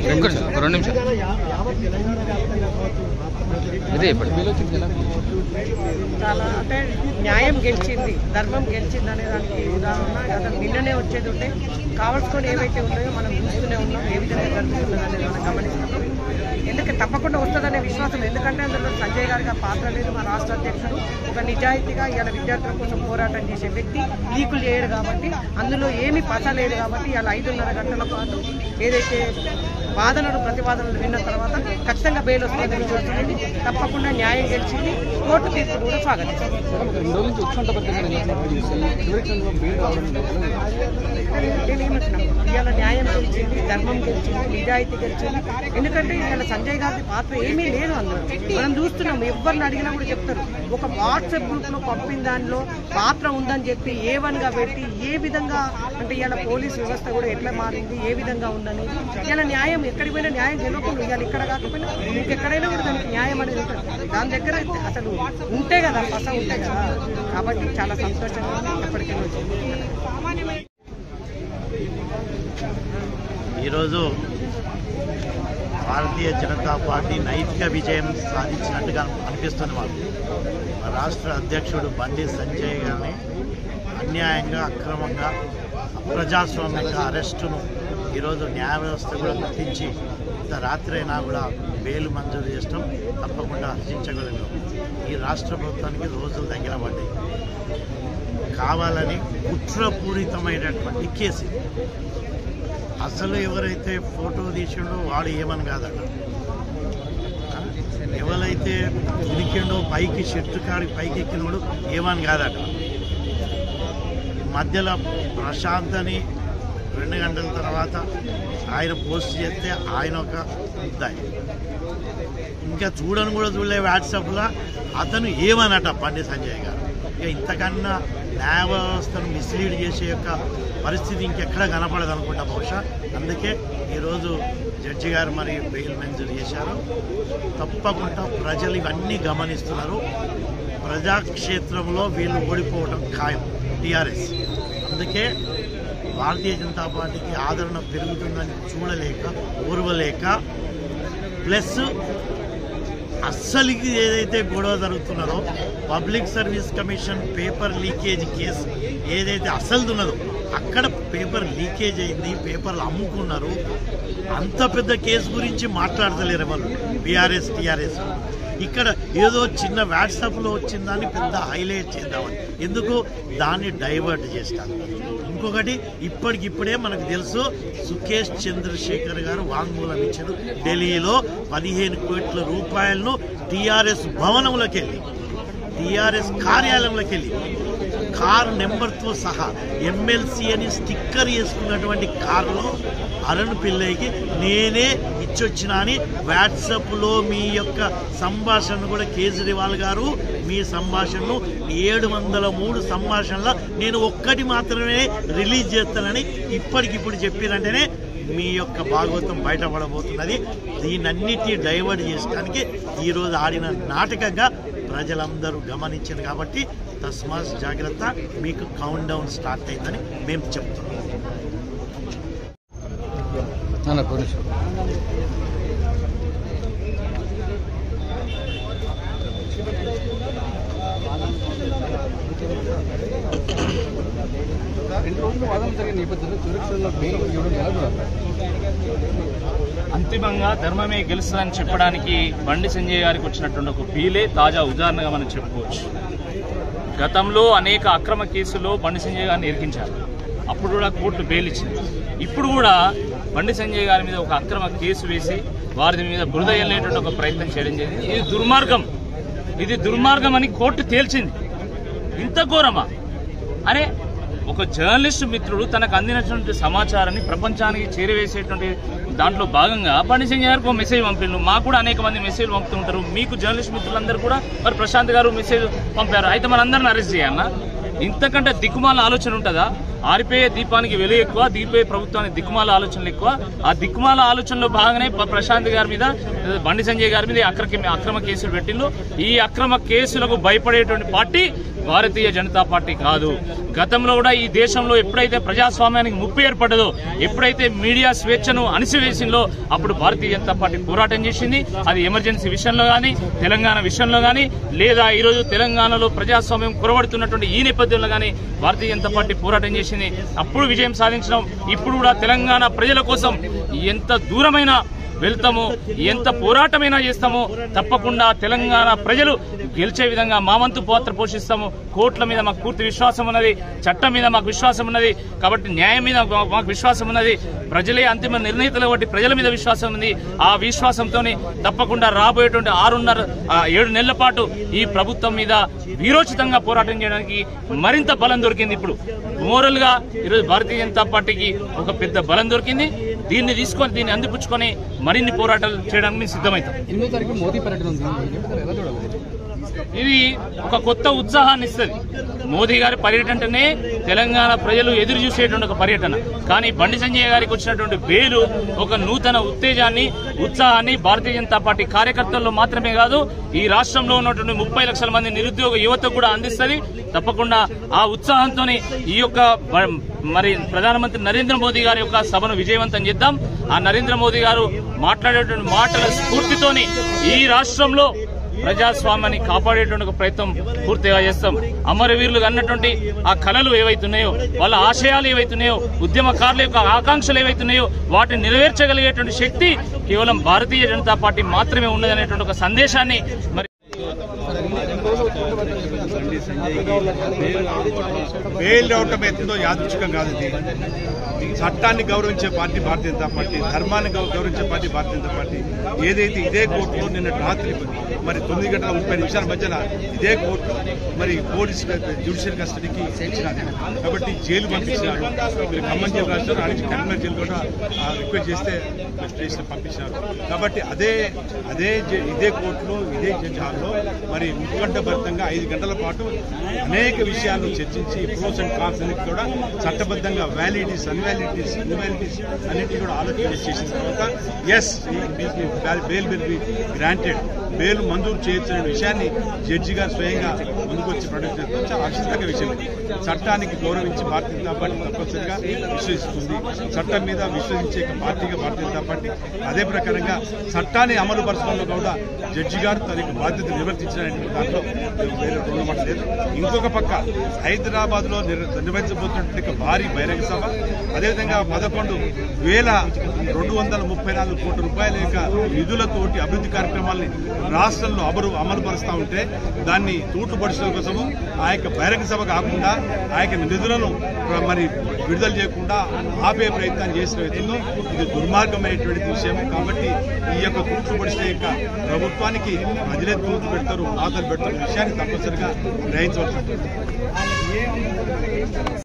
ఒక్క నిమిషం, ఒక రెండు నిమిషాలు ఇదే ఇప్పుడు చాలా అంటే న్యాయం గెలిచింది ధర్మం గెలిచింది అనే దానికి ఉదాహరణ అతను నిన్ననే వచ్చేది ఉంటే కావాల్సుకొని ఏవైతే ఉన్నాయో మనం చూస్తూనే ఉన్నాం ఏ విధంగా జరుగుతున్నది అనేది మనం గమనిస్తున్నాం ఎందుకంటే తప్పకుండా వస్తుందనే విశ్వాసం ఎందుకంటే అందులో సంజయ్ గారికి ఆ పాత్ర లేదు మా రాష్ట్ర అధ్యక్షుడు ఒక నిజాయితీగా ఇవాళ విద్యార్థుల కోసం పోరాటం చేసే వ్యక్తి లీకులు చేయడు కాబట్టి అందులో ఏమీ పస లేదు కాబట్టి ఇవాళ ఐదున్నర గంటల పాటు ఏదైతే వాదనలు ప్రతివాదనలు విన్న తర్వాత ఖచ్చితంగా బెయిల్ వస్తుందని చూస్తుంది తప్పకుండా న్యాయం గెలిచింది కోర్టు తీర్పు కూడా స్వాగతించారు రెండు రోజుల నుంచి ఉత్కంఠభరితంగా నిలబడి చివరికి బెయిల్ రావడం లేదు. నేను ఏమంటున్నాను ఇవాళ న్యాయం గెలిచింది ధర్మం గెలిచింది నిజాయితీ గెలిచింది ఎందుకంటే ఇవాళ సంజయ్ గారి పాత్ర ఏమీ లేదు అందులో మనం చూస్తున్నాం ఎవరిని అడిగినా కూడా చెప్తారు ఒక వాట్సాప్ గ్రూప్ లో పంపిన దానిలో పాత్ర ఉందని చెప్పి ఏ వన్ గా పెట్టి ఏ విధంగా అంటే ఇవాళ పోలీస్ వ్యవస్థ కూడా ఎట్లా మారింది ఏ విధంగా ఉందనేది ఇవాళ న్యాయం ఎక్కడికి పోయినా న్యాయం గెలవకుండా ఇవాళ ఇక్కడ కాకపోయినా ఇంకెక్కడైనా కూడా దానికి న్యాయం అనేది ఉంటుంది దాని దగ్గర అసలు ఉంటే కదా పస ఉంటే కదా కాబట్టి చాలా సంతోషంగా ఉంది ఎప్పటికైనా వచ్చింది ఈరోజు భారతీయ జనతా పార్టీ నైతిక విజయం సాధించినట్టుగా అనిపిస్తుంది మాకు మా రాష్ట్ర అధ్యక్షుడు బండి సంజయ్ గారిని అన్యాయంగా అక్రమంగా అప్రజాస్వామ్యంగా అరెస్టును ఈరోజు న్యాయ వ్యవస్థ కూడా గుర్తించి ఇంత రాత్రి అయినా కూడా బెయిల్ మంజూరు చేయడం తప్పకుండా హర్షించగలిగాం ఈ రాష్ట్ర ప్రభుత్వానికి రోజులు దగ్గర పడ్డాయి కావాలని కుట్రపూరితమైనటువంటి కేసు ఇది. అసలు ఎవరైతే ఫోటో తీసిండో వాడు ఏమని కాదట ఆ? ఎవరైతే ఉనికిండో పైకి చెట్టు కాడికి పైకి ఎక్కినోడు ఏమని కాదట మధ్యలో ప్రశాంత్ అని రెండు గంటల తర్వాత ఆయన పోస్ట్ చేస్తే ఆయన ఒక ముద్దాయి ఇంకా చూడని కూడా చూడలే వాట్సాప్లో అతను ఏమనట బండి సంజయ్ గారు ఇక ఇంతకన్నా న్యాయ వ్యవస్థను మిస్లీడ్ చేసే యొక్క పరిస్థితి ఇంకెక్కడ కనపడదు అనుకుంటా బహుశా అందుకే ఈరోజు జడ్జి గారు మరి బెయిల్ మంజూరు చేశారు తప్పకుండా ప్రజలు ఇవన్నీ గమనిస్తున్నారు ప్రజాక్షేత్రంలో వీళ్ళు ఓడిపోవడం ఖాయం టీఆర్ఎస్ అందుకే భారతీయ జనతా పార్టీకి ఆదరణ పెరుగుతుందని చూడలేక ఓర్వలేక ప్లస్ అస్సలుకి ఏదైతే గొడవ జరుగుతున్నదో public service commission paper leakage case ఏదైతే అసలు ఉన్నదో అక్కడ పేపర్ లీకేజ్ అయింది పేపర్లు అమ్ముకున్నారు అంత పెద్ద కేసు గురించి మాట్లాడతలేరు వాళ్ళు బీఆర్ఎస్ టీఆర్ఎస్ ఇక్కడ ఏదో చిన్న వాట్సాప్లో వచ్చిన దాన్ని పెద్ద హైలైట్ చేద్దామని ఎందుకు దాన్ని డైవర్ట్ చేస్తారు ఇంకొకటి ఇప్పటికిప్పుడే మనకు తెలుసు సుకేష్ చంద్రశేఖర్ గారు వాంగ్మూలం ఇచ్చారు ఢిల్లీలో పదిహేను కోట్ల రూపాయలను టీఆర్ఎస్ భవనంలోకి వెళ్ళి టీఆర్ఎస్ కార్యాలయంలోకి వెళ్ళి కారు నెంబర్తో సహా ఎమ్మెల్సీ అని స్టిక్కర్ వేసుకున్నటువంటి కారులో అరుణ్ పిల్లయ్యకి నేనే ఇచ్చొచ్చిన అని వాట్సాప్లో మీ యొక్క సంభాషణ కూడా కేజ్రీవాల్ గారు మీ సంభాషణను ఏడు వందల మూడు సంభాషణల నేను ఒక్కటి మాత్రమే రిలీజ్ చేస్తానని ఇప్పటికిప్పుడు చెప్పినంటేనే మీ యొక్క భాగవతం బయటపడబోతున్నది దీనన్నిటి డైవర్ట్ చేయడానికి ఈరోజు ఆడిన నాటకంగా ప్రజలందరూ గమనించారు కాబట్టి తస్మాత్ జాగ్రత్త మీకు కౌంట్ డౌన్ స్టార్ట్ అయిందని మేము చెప్తున్నాం అన్న ఒక్క నిమిషం రెండు రోజులు వాదన జరిగిన నేపథ్యంలో సురక్షలో బెయిల్ ఇవ్వడం ఎలా చూడాలి అంతిమంగా ధర్మమే గెలుస్తుందని చెప్పడానికి బండి సంజయ్ గారికి వచ్చినటువంటి ఒక ఫీలే తాజా ఉదాహరణగా మనం చెప్పుకోవచ్చు గతంలో అనేక అక్రమ కేసుల్లో బండి సంజయ్ గారిని ఇరికించారు అప్పుడు కూడా కోర్టు బెయిల్ ఇచ్చింది ఇప్పుడు కూడా బండి సంజయ్ గారి మీద ఒక అక్రమ కేసు వేసి వారి మీద బురద వెళ్ళేటువంటి ఒక ప్రయత్నం చేయడం జరిగింది ఇది దుర్మార్గం ఇది దుర్మార్గం అని కోర్టు తేల్చింది ఇంత ఘోరమా అరే ఒక జర్నలిస్ట్ మిత్రుడు తనకు అందినటువంటి సమాచారాన్ని ప్రపంచానికి చేరవేసేటువంటి దాంట్లో భాగంగా బండి సింగ్ గారికి ఒక మెసేజ్ పంపిండు మాకు కూడా అనేక మంది మెసేజ్ పంపుతుంటారు మీకు జర్నలిస్ట్ మిత్రులందరూ కూడా మరి ప్రశాంత్ గారు మెసేజ్ పంపారు అయితే మనందరిని అరెస్ట్ చేయాలన్నా ఇంతకంటే దిక్కుమాల ఆలోచన ఉంటుందా ఆరిపోయే దీపానికి వెలుగు ఎక్కువ దీపే ప్రభుత్వానికి దిక్కుమాల ఆలోచనలు ఎక్కువ ఆ దిక్కుమాల ఆలోచనలో భాగంగానే ప- ప్రశాంత్ గారి మీద బండి సంజయ్ గారి మీద అక్రమ అక్రమ కేసులు పెట్టిండ్రు ఈ అక్రమ కేసులకు భయపడేటువంటి పార్టీ భారతీయ జనతా పార్టీ కాదు గతంలో కూడా ఈ దేశంలో ఎప్పుడైతే ప్రజాస్వామ్యానికి ముప్పు ఏర్పడ్డదో ఎప్పుడైతే మీడియా స్వేచ్ఛను అణిసివేసిందో అప్పుడు భారతీయ జనతా పార్టీ పోరాటం చేసింది అది ఎమర్జెన్సీ విషయంలో కానీ తెలంగాణ విషయంలో కానీ లేదా ఈరోజు తెలంగాణలో ప్రజాస్వామ్యం కురబడుతున్నటువంటి ఈ నేపథ్యంలో కానీ భారతీయ జనతా పార్టీ పోరాటం చేసింది అప్పుడు విజయం సాధించడం ఇప్పుడు కూడా తెలంగాణ ప్రజల కోసం ఎంత దూరమైన వెళ్తాము ఎంత పోరాటమైనా చేస్తామో తప్పకుండా తెలంగాణ ప్రజలు గెలిచే విధంగా మా వంతు పాత్ర పోషిస్తాము కోర్టుల మీద మాకు పూర్తి విశ్వాసం ఉన్నది చట్టం మీద మాకు విశ్వాసం ఉన్నది కాబట్టి న్యాయం మీద మా- మాకు విశ్వాసం ఉన్నది ప్రజలే అంతిమ నిర్ణయితలు కాబట్టి ప్రజల మీద విశ్వాసం ఉంది ఆ విశ్వాసంతో తప్పకుండా రాబోయేటువంటి ఆరున్నర ఆ, ఏడు నెలల పాటు ఈ ప్రభుత్వం మీద వీరోచితంగా పోరాటం చేయడానికి మరింత బలం దొరికింది ఇప్పుడు మోరల్ గా ఈరోజు భారతీయ జనతా పార్టీకి ఒక పెద్ద బలం దొరికింది దీన్ని తీసుకొని దీన్ని అందిపుచ్చుకొని మరిన్ని పోరాటాలు చేయడానికి మేము సిద్ధమవుతాం ఎనిమిదో తారీఖు మోదీ పర్యటన ఉంది ఏమంటారు? ఎలా చూడాలి ఇది ఒక కొత్త ఉత్సాహాన్ని ఇస్తుంది మోదీ గారి పర్యటననే తెలంగాణ ప్రజలు ఎదురు చూసేటువంటి ఒక పర్యటన కానీ బండి సంజయ్ గారికి వచ్చినటువంటి బేలు ఒక నూతన ఉత్తేజాన్ని ఉత్సాహాన్ని భారతీయ జనతా పార్టీ కార్యకర్తల్లో మాత్రమే కాదు ఈ రాష్ట్రంలో ఉన్నటువంటి ముప్పై లక్షల మంది నిరుద్యోగ యువతకు కూడా అందిస్తుంది తప్పకుండా ఆ ఉత్సాహంతో ఈ యొక్క బ- మరి ప్రధానమంత్రి నరేంద్ర మోదీ గారి యొక్క సభను విజయవంతం చేద్దాం ఆ నరేంద్ర మోదీ గారు మాట్లాడేటువంటి మాటల స్ఫూర్తితోని ఈ రాష్ట్రంలో ప్రజాస్వామ్యాన్ని కాపాడేటువంటి ఒక ప్రయత్నం పూర్తిగా చేస్తాం అమరవీరులు అన్నటువంటి ఆ కళలు ఏవైతున్నాయో వాళ్ళ ఆశయాలు ఏవైతున్నాయో ఉద్యమకారుల యొక్క ఆకాంక్షలు ఏవైతున్నాయో వాటిని నెరవేర్చగలిగేటువంటి శక్తి కేవలం భారతీయ జనతా పార్టీ మాత్రమే ఉన్నదనేటువంటి ఒక సందేశాన్ని మరి బెయిల్ అవటం ఎత్తుందో యాదృచ్ఛికం కాదు ఇది చట్టాన్ని గౌరవించే పార్టీ భారతీయ జనతా పార్టీ ధర్మాన్ని గౌ- గౌరవించే పార్టీ భారతీయ జనతా పార్టీ ఏదైతే ఇదే కోర్టులో నిన్న రాత్రి మరి తొమ్మిది గంటల ముప్పై నిమిషాల మధ్యన ఇదే కోర్టు మరి పోలీస్ జ్యుడిషియల్ కస్టడీకి ఇచ్చినారు కాబట్టి జైలు పంపించినారు మీరు ఖమ్మం జైలు రాష్ట్రం ఆయన కరీంనగర్ జైలు కూడా ఆ, రిక్వెస్ట్ చేస్తే స్టేషన్ పంపించినారు కాబట్టి అదే అదే జై- ఇదే కోర్టులో ఇదే జడ్జి హాల్లో మరి ఉత్కంఠభరితంగా ఐదు గంటల పాటు అనేక విషయాలను చర్చించి ప్రోస్ అండ్ కాన్స్ అన్నిటి కూడా చట్టబద్ధంగా వ్యాలిడిటీస్ అన్వాలిడిటీస్ ఇన్వాలిడిటీస్ అన్నిటి కూడా ఆలోచన చేసిన తర్వాత yes bail will be granted bail మంజూరు చేయొచ్చు అనే విషయాన్ని జడ్జి గారు స్వయంగా ముందుకొచ్చి ప్రొడక్ట్ చేస్తారు చాలా హర్షితంగా విషయం ఇది. చట్టానికి గౌరవించి భారతీయ జనతా పార్టీ తప్పనిసరిగా విశ్వసిస్తుంది చట్టం మీద విశ్వసించే ఒక పార్టీగా భారతీయ జనతా పార్టీ అదే ప్రకారంగా చట్టాన్ని అమలు పరచడంలో కూడా జడ్జి గారు తన యొక్క బాధ్యత నిర్వర్తించినటువంటి దాంట్లో వేరే రెండు మాట లేదు ఇంకొక పక్క హైదరాబాద్ లో నిర్వహించబోతున్నటువంటి ఒక భారీ బహిరంగ సభ అదేవిధంగా పదకొండు వేల రెండు వందల ముప్పై నాలుగు కోట్ల రూపాయల యొక్క నిధులతోటి అభివృద్ధి కార్యక్రమాల్ని రాష్ట్రంలో అమలు అమలు పరుస్తూ ఉంటే దాన్ని తూటుపరచడం కోసము ఆ యొక్క బహిరంగ సభ కాకుండా ఆ యొక్క నిధులను మరి విడుదల చేయకుండా ఆపే ప్రయత్నం చేసిన విధంలో ఇది దుర్మార్గమైనటువంటి విషయం కాబట్టి ఈ యొక్క తూట్లు పడిస్తే యొక్క ప్రభుత్వానికి ప్రజలే తూట్లు పెడతారు బాధలు పెడతారు ఈ విషయాన్ని తప్పనిసరిగా గ్రహించవలసి ఉంటుంది